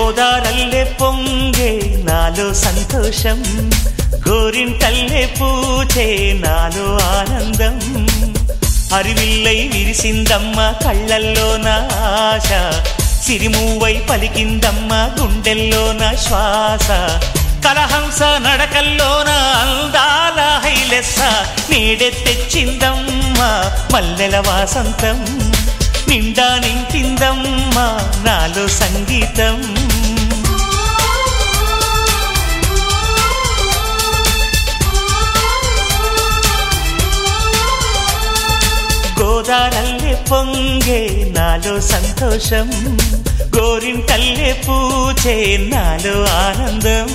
గోదారల్లే పొంగే నాలో సంతోషం గోరింటల్లే పూచే నాలో ఆనందం అరివిల్లై విరిసిందమ్మ కళ్ళల్లో నా ఆశ సిరిమూవై పలికిందమ్మ గుండెల్లో నా శ్వాస కలహంస నడకల్లోన అందాల హైలెస్స నీడే తెచ్చిందమ్మ మల్లెల వాసంతం నిండా నింపిందమ్మ నాలో సంగీతం గోదారల్లే పొంగే నాలో సంతోషం గోరింటల్లే పూచే నాలో ఆనందం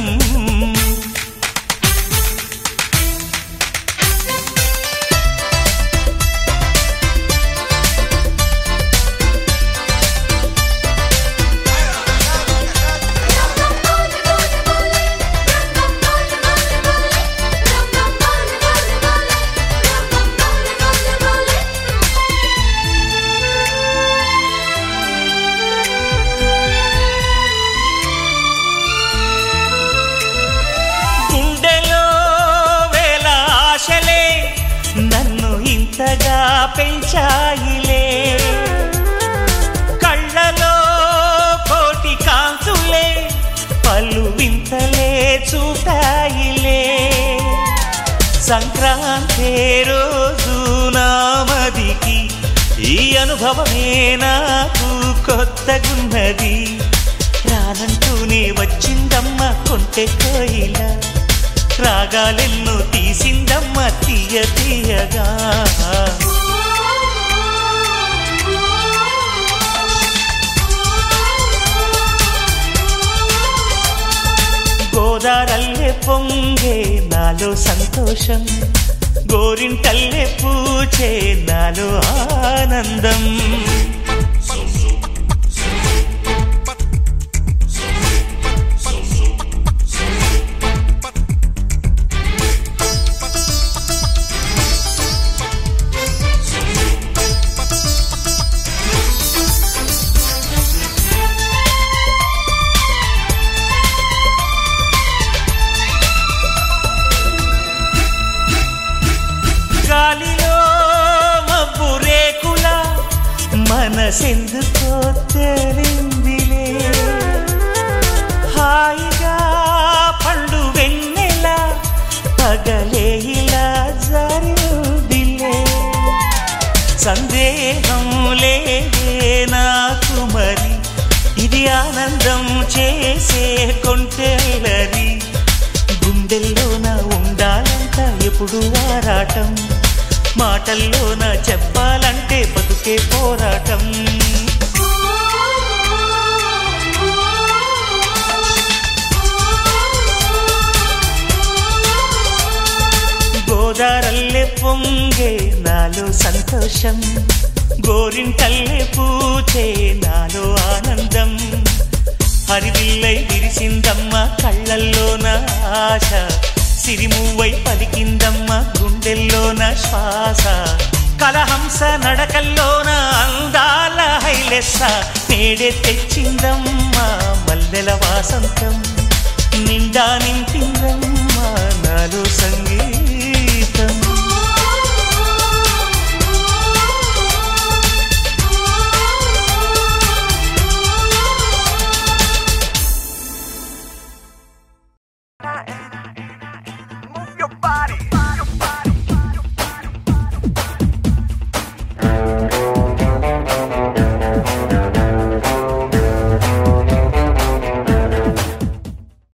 గుండెలో వేల ఆశలే నన్ను ఇంతగా పెంచాయిలే కళ్ళలో కోటి కాంతులే పలు వింతలే చూపాయిలే సంక్రాంతి రోజు నామదికి ఈ అనుభవమే నాకు కొత్తగున్నది రానంటూనే వచ్చిందమ్మ కొంటె కోయిల రాగాలెన్నో తీసిందమ్మ తీయ తీయగా గోదారల్లే పొంగే నాలో సంతోషం గోరింటల్లే పూచే నాలో ఆనందం గాలిలో మబ్బు రేకుల మనసెందుకో తెలిందిలే హాయిగా పండు వెన్నెల పగలే ఇలా జరిదిలే సందేహం లేదే నాకు మరి ఇది ఆనందం చేసే కొంటెలరి గుండెల్లోన ఉండాలంట ఎప్పుడు ఆరాటం మాటల్లోన చెప్పాలంటే బతుకే పోరాటం గోదారల్లే పొంగే నాలో సంతోషం గోరింటల్లే పూచే నాలో ఆనందం హరివిల్లై విరిసిందమ్మ కళ్ళల్లోన ఆశ సిరిమువ్వై పలికిందమ్మ గుండెల్లోన శ్వాస కలహంస నడకల్లోన అందాల హైలెస్స నేడే తెచ్చిందమ్మ మల్లెల వాసంతం నిండా నింపిందమ్మ